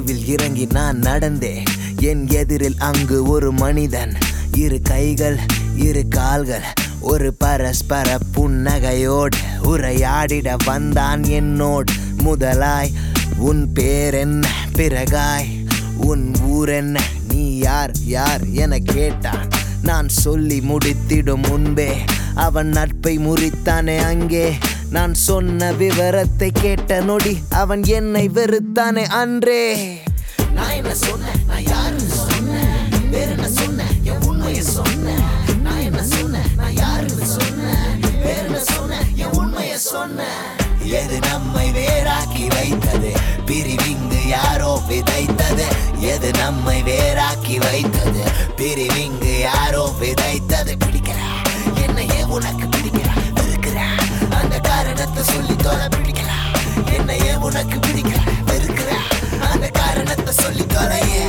தெருவில் இறங்கி நான் நடந்தேன் என் எதிரில் அங்கு ஒரு மனிதன் இரு கைகள் இரு கால்கள் ஒரு பரஸ்பர புன்னகையோடு உரையாடிட வந்தான் என்னோடு முதலாய் உன் பேர் என்ன பிறகாய் உன் ஊர் என்ன நீ யார் யார் என கேட்டான் நான் சொல்லி முடித்திடும் முன்பே அவன் நட்பை முறித்தானே அங்கே நான் சொன்ன விவரத்தை கேட்ட நொடி அவன் என்னை வெறுத்தானே அன்றே நான் என்ன சொன்னேன் நான் யாருன்னு சொன்னேன் வேற என்ன சொன்னேன் என் உண்மையை சொன்னேன் நான் என்ன சொன்னேன் நான் யாருன்னு சொன்னேன் வேற என்ன சொன்னேன் என் உண்மையை சொன்னேன் எது நம்மை வேறாக்கி வைத்தது பிரிவிங்கு யாரோ விதைத்தது எது நம்மை வேறாக்கி வைத்தது பிரிவிங்கு யாரோ விதைத்தது பிடிக்கல என்னையே உனக்கு பிடிக்கல இருக்கிற அந்த காரணத்தை சொல்லி தொலை பிடிக்கல என்னையே உனக்கு பிடிக்கல இருக்கிற அந்த காரணத்தை சொல்லி தொலையே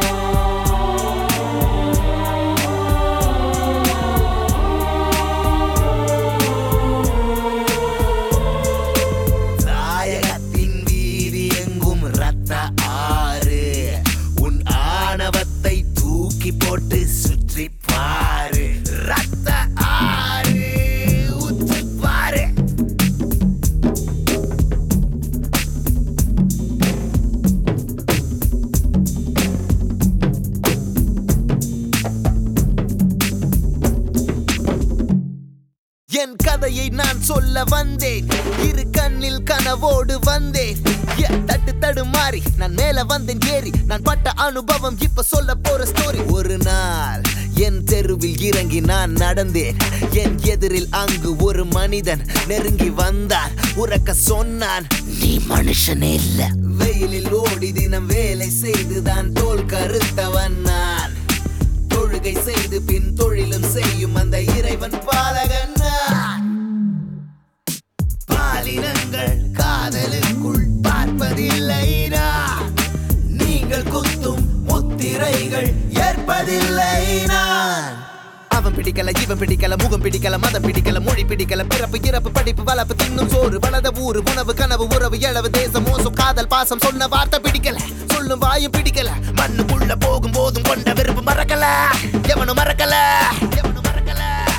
தாயகத்தின் வீதி எங்கும் ரத்த ஆறு உன் ஆணவத்தை தூக்கி போட்டு சுற்றி பாரு ரத்த ஆறு உத்து பாரு என் கதையை நான் சொல்ல வந்தேன் இரு கண்ணில் கனவோடு வந்தேன் என் தட்டு தடுமாறி நான் மேல வந்தேன் ஏறி நான் பட்ட அனுபவம் இப்ப சொல்ல போற ஸ்டோரி ஒரு நாள் என் தெருவில் இறங்கி நான் நடந்தேன் என் எதிரில் அங்கு ஒரு மனிதன் நெருங்கி வந்தான் உறக்க சொன்னான் நீ மனுஷனே இல்ல வெயிலில் ஓடி தினம் வேலை செய்துதான் தோல் கருத்தவன் நான் தொழுகை செய்து பின் தொழிலும் செய்யும் அந்த இறைவன் பாலகன் நான். பாலினங்கள் காதலுக்குள் பார்ப்பதில்லை நான் நீங்கள் குத்தும் முத்திரைகள் ஏற்பதில்லை நான் அவன் பிடிக்கல இவன் பிடிக்கல முகம் பிடிக்கல மதம் பிடிக்கல மொழி பிடிக்கல பிறப்பு இறப்பு படிப்பு வளப்பு தின்னும் சோறு வளத ஊரு உணவு கனவு உறவு எழவு தேசம் மோசம் காதல் பாசம் சொன்ன வார்த்தை பிடிக்கல சொல்லும் வாயும் பிடிக்கல மண்ணுக்குள்ள போகும் போதும் கொண்ட விருப்பு மறக்கல எவனும் மறக்கல எவனும் மறக்கல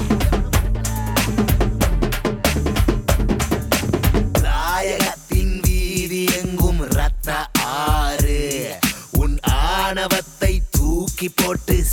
தாயகத்தின் வீதி எங்கும் ரத்த ஆறு உன் ஆணவத்தை தூக்கி போட்டு